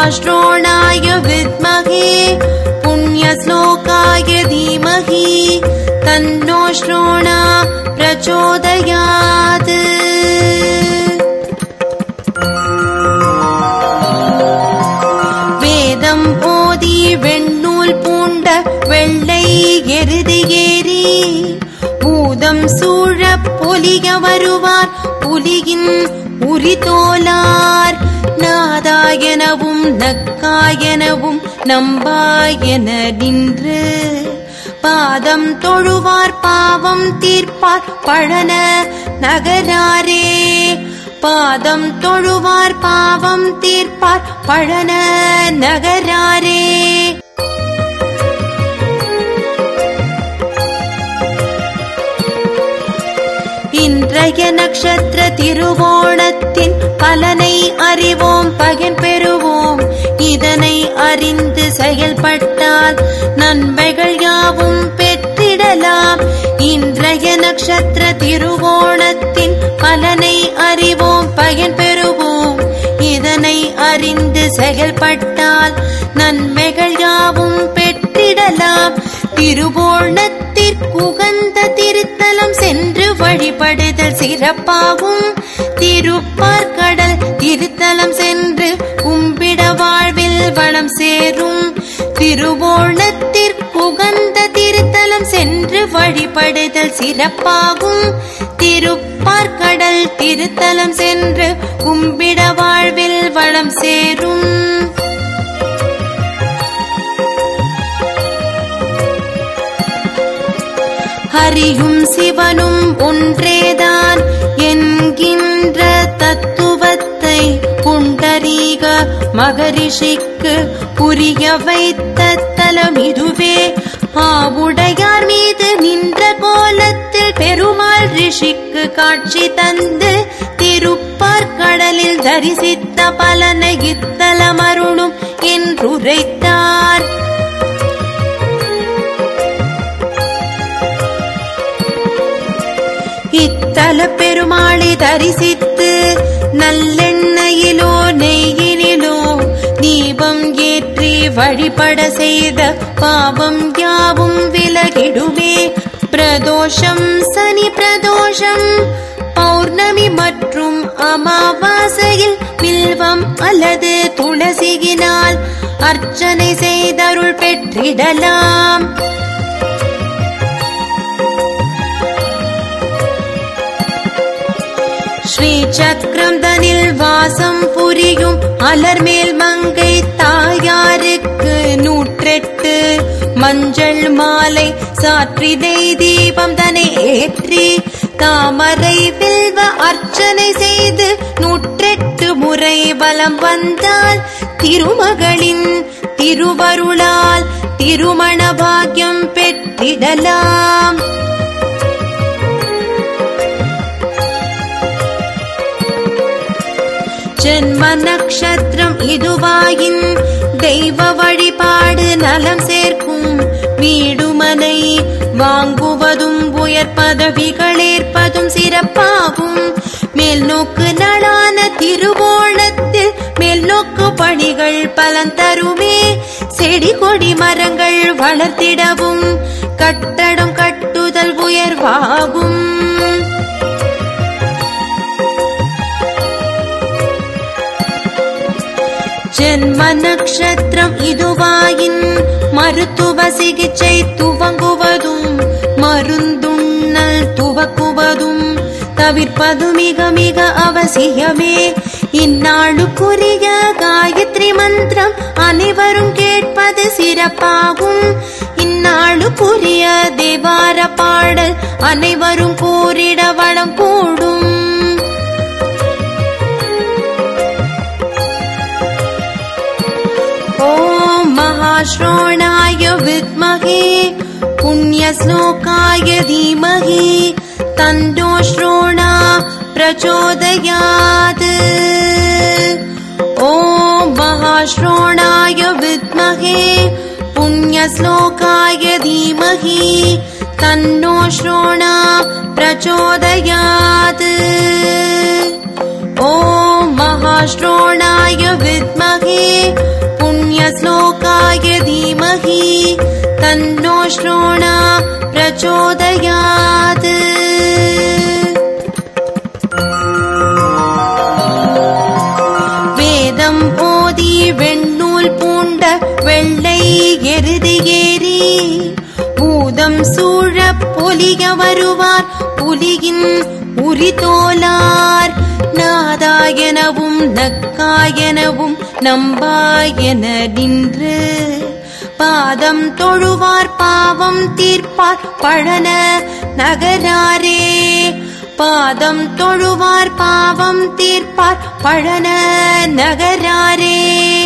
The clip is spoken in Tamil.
महाश्रोणाय विद्महे पुण्यश्लोकाय धीमहि तन्नो श्रोणा प्रचोदयात् வேதம் போதி வெண்ணூல் பூண்ட வெள்ளை எருது ஏறி பூதம் சூழ பொலிய வருவார் புலியின் உரிதோலார் நாதாயனவும் நக்காயனவும் நம்பாயன நின்று பாதம் தொழுவார் பாவம் தீர்ப்பார் பழன நகராரே பாதம் தொழுவார் பாவம் தீர்ப்பார் பழன நகராரே இன்றைய நட்சத்திர திருவோணத்தின் பலனை அறிவோம் பகன் பெறுவோம் இதனை அறிந்து செயல்பட்டால் நன்மைகள் யாவும் பெற்றிடலாம் இன்றைய நட்சத்திர திருவோணத்தின் பலனை அறிவோம் பயன் பெறுவோம் இதனை அறிந்து செயல்பட்டால் நன்மைகள் யாவும் பெற்றிடலாம் திருவோணத்திற்குகந்த திருத்தலம் சென்று வழிபடுதல் சிறப்பாகும் திருப்பார்கடல் திருத்தலம் சென்று கும்பிட வாழ்வில் வளம் சேரும் திருவோணத்திற்குகந்த திருத்தலம் சென்று வழிபடுதல் சிறப்பாகும் திருப்பார்கடல் திருத்தலம் சென்று கும்பிட வாழ்வில் வளம் சேரும் ஹரியும் சிவனும் ஒன்றேதான் என்கின்ற தத்துவத்தை புண்டரீக மகரிஷிக்கு புரிய வைத்த தலம் இதுவே ஆவுடையார் மீது நின்ற கோலத்தில் பெருமாள் ரிஷிக்கு காட்சி தந்து திருப்பார் கடலில் தரிசித்த பலனை இத்தலம் அருளும் என்றுரைத்தார் இத்தல பெருமாளை தரிசித்து நல்லெண்ணெயிலோ நெய்யினிலோ தீபம் ஏற்றி வழிபட செய்த பாவம் யாவும் விலகிடுமே பிரதோஷம் சனி பிரதோஷம் பௌர்ணமி மற்றும் அமாவாசையில் வில்வம் அல்லது துளசியினால் அர்ச்சனை செய்தருள் பெற்றிடலாம் ஸ்ரீ சக்கரம் தனில் வாசம் புரியும் அலர்மேல் மங்கை தாயாருக்கு நூற்றெட்டு மஞ்சள் மாலை சாற்றிதை தீபம் தனை ஏற்றி தாமரை வில்வ அர்ச்சனை செய்து நூற்றெட்டு முறை வலம் வந்தால் திருமகளின் திருவருளால் திருமண பாக்கியம் பெற்றிடலாம் ஜென்ம நக்ஷத்திரம் இதுவாயின் தெய்வ வழிபாடு நலம் சேர்க்கும் வீடுமனை வாங்குவதும் உயர் பதவிகள் ஏற்பதும் சிறப்பாகும் மேல் நோக்கு நாளான திருவோணத்தில் மேல் நோக்கு பணிகள் பலன் தருமே செடி கொடி மரங்கள் வளர்த்திடவும் கட்டடம் கட்டுதல் உயர்வாகும் ஜென்ம நக்ஷத்திரம் இதுவாயின் மருத்துவ சிகிச்சை துவங்குவதும் மருந்துண்ணல் துவக்குவதும் தவிர்ப்பது மிக மிக அவசியமே இந்நாளுக்குரிய காயத்ரி மந்திரம் அனைவரும் கேட்பது சிறப்பாகும் இந்நாளுக்குரிய தேவார பாடல் அனைவரும் கூறிட வளம் கூடும் ॐ महाश्रोणाय विद्महे पुण्यश्लोकाय धीमहि तन्नो श्रोणा प्रचोदयात् ॐ महाश्रोणाय विद्महे पुण्यश्लोकाय धीमहि तन्नो श्रोणा प्रचोदयात् ॐ महाश्रोणाय विद्महे श्रोणा प्रचोदयात् வேதம் போதி வெண்ணூல் பூண்ட வெள்ளை எருது ஏறி பூதம் சூழ பொலிய வருவார் புலியின் உரிதோலார் நாதாயனவும் நக்காயனவும் நம்பாயன நின்று பாதம் தொழுவார் பாவம் தீர்ப்பார் பழன நகராரே பாதம் தொழுவார் பாவம் தீர்ப்பார் பழன நகராரே